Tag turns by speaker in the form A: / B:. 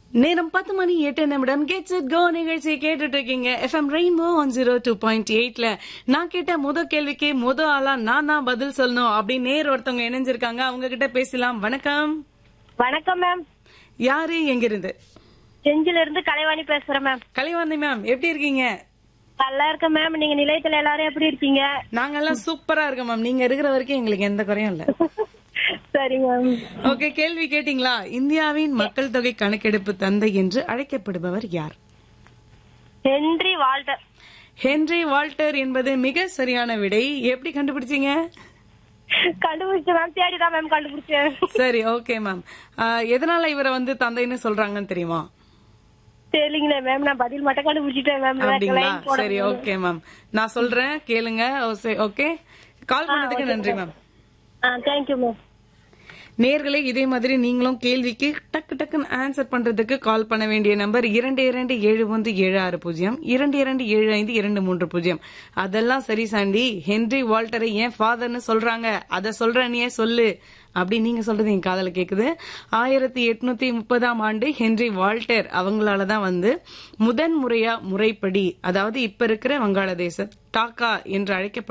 A: நேரம் பத்து மணி எட்டு நிமிடம் கெட்ஸ் இட் கோ நிகழ்ச்சி கேட்டுட்டு இருக்கீங்க FM rainbow one zero two point எயிட்ல நான் கேட்ட முத கேள்விக்கு முத ஆளா நான் தான் பதில் சொல்லணும் அப்படின்னு நேர் ஒருத்தவங்க இணைஞ்சிருக்காங்க அவங்க கிட்ட பேசலாம் வணக்கம்
B: வணக்கம் மேம்
A: யாரு எங்கிருந்து
B: செஞ்சில இருந்து கலைவாணி பேசுறேன் மேம்
A: கலைவாந்தி மேம் எப்படி இருக்கீங்க
B: நல்லா இருக்கேன் மேம் நீங்க நிலையத்துல எல்லாரும் எப்படி இருக்கீங்க
A: நாங்கெல்லாம் சூப்பரா இருக்கோம் மேம் நீங்க இருக்கிற வரைக்கும் எங்களுக்கு எந்த குறையும் இல்ல
B: சரி மேம்
A: ஓகே கேள்வி கேட்டீங்களா இந்தியாவின் மக்கள் தொகை கணக்கெடுப்பு தந்தை என்று அழைக்கப்படுபவர் யார்
B: ஹென்றி வால்டர்
A: ஹென்றி வால்டர் என்பது மிக சரியான விடை எப்படி கண்டுபிடிச்சீங்க
B: கண்டுபிடிச்சேன் மேம் தேடிதான் மேம் கண்டுபிடிச்சேன்
A: சரி ஓகே மேம் எதனால இவரை வந்து தந்தைன்னு சொல்றாங்கன்னு தெரியுமா
B: தெரியலீங்களே மேம் நான் பதில் மட்டும் கண்டுபிடிச்சிட்டேன் மேம்
A: அப்படிங்களா சரி ஓகே மேம் நான் சொல்றேன் கேளுங்க ஓகே கால் பண்ணதுக்கு நன்றி மேம்
B: தேங்க்யூ மேம்
A: நேர்களே இதே மாதிரி நீங்களும் கேள்விக்கு டக்கு டக்குன்னு ஆன்சர் பண்றதுக்கு கால் பண்ண வேண்டிய நம்பர் இரண்டு இரண்டு ஏழு ஒன்று ஏழு ஆறு பூஜ்ஜியம் இரண்டு இரண்டு ஏழு ஐந்து இரண்டு மூன்று பூஜ்ஜியம் அதெல்லாம் சரி சாண்டி ஹென்ரி வால்டரை ஏன் ஃபாதர்னு சொல்றாங்க அத சொல்ற நீயே சொல்லு அப்படி நீங்க சொல்றது என் காதல கேக்குது ஆயிரத்தி எட்நூத்தி முப்பதாம் ஆண்டு ஹென்றி வால்டர் அவங்களாலதான் வந்து முதன் முறையா முறைப்படி அதாவது இப்ப இருக்கிற வங்காளதேச டாக்கா என்று அழைக்கப்பட்ட